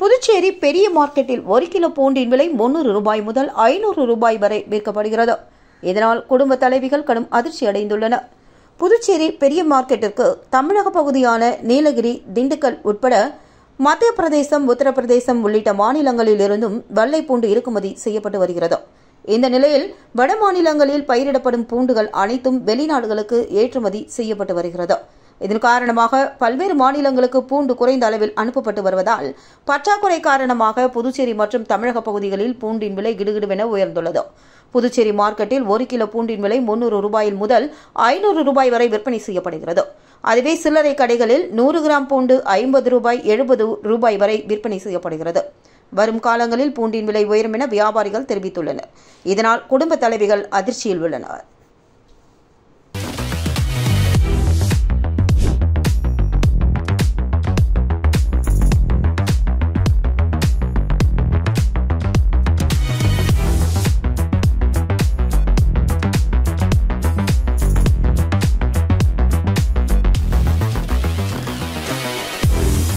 புதுச்சேரி பெரிய மார்க்கெட்டில் ஒரு கிலோ பூண்டின் விலை முன்னூறு ரூபாய் முதல் ஐநூறு ரூபாய் வரை விற்கப்படுகிறது இதனால் குடும்ப தலைவிகள் கடும் அதிர்ச்சி அடைந்துள்ளனர் புதுச்சேரி பெரிய மார்க்கெட்டிற்கு தமிழக பகுதியான நீலகிரி திண்டுக்கல் உட்பட மத்திய பிரதேசம் உத்தரப்பிரதேசம் உள்ளிட்ட மாநிலங்களிலிருந்தும் வெள்ளை பூண்டு இறக்குமதி செய்யப்பட்டு வருகிறது இந்த நிலையில் வட மாநிலங்களில் பயிரிடப்படும் பூண்டுகள் அனைத்தும் வெளிநாடுகளுக்கு ஏற்றுமதி செய்யப்பட்டு வருகிறது இதன் காரணமாக பல்வேறு மாநிலங்களுக்கு பூண்டு குறைந்த அளவில் அனுப்பப்பட்டு வருவதால் பற்றாக்குறை காரணமாக புதுச்சேரி மற்றும் தமிழக பகுதிகளில் பூண்டின் விலை கிடுகிடுவென உயர்ந்துள்ளது புதுச்சேரி மார்க்கெட்டில் ஒரு கிலோ பூண்டின் விலை முன்னூறு ரூபாயில் முதல் ஐநூறு ரூபாய் வரை விற்பனை செய்யப்படுகிறது அதுவே சில்லறை கடைகளில் நூறு கிராம் பூண்டு ஐம்பது ரூபாய் எழுபது ரூபாய் வரை விற்பனை செய்யப்படுகிறது வரும் காலங்களில் பூண்டின் விலை உயரும் என வியாபாரிகள் தெரிவித்துள்ளனர் இதனால் குடும்ப தலைவிகள் அதிர்ச்சியில் உள்ளனர்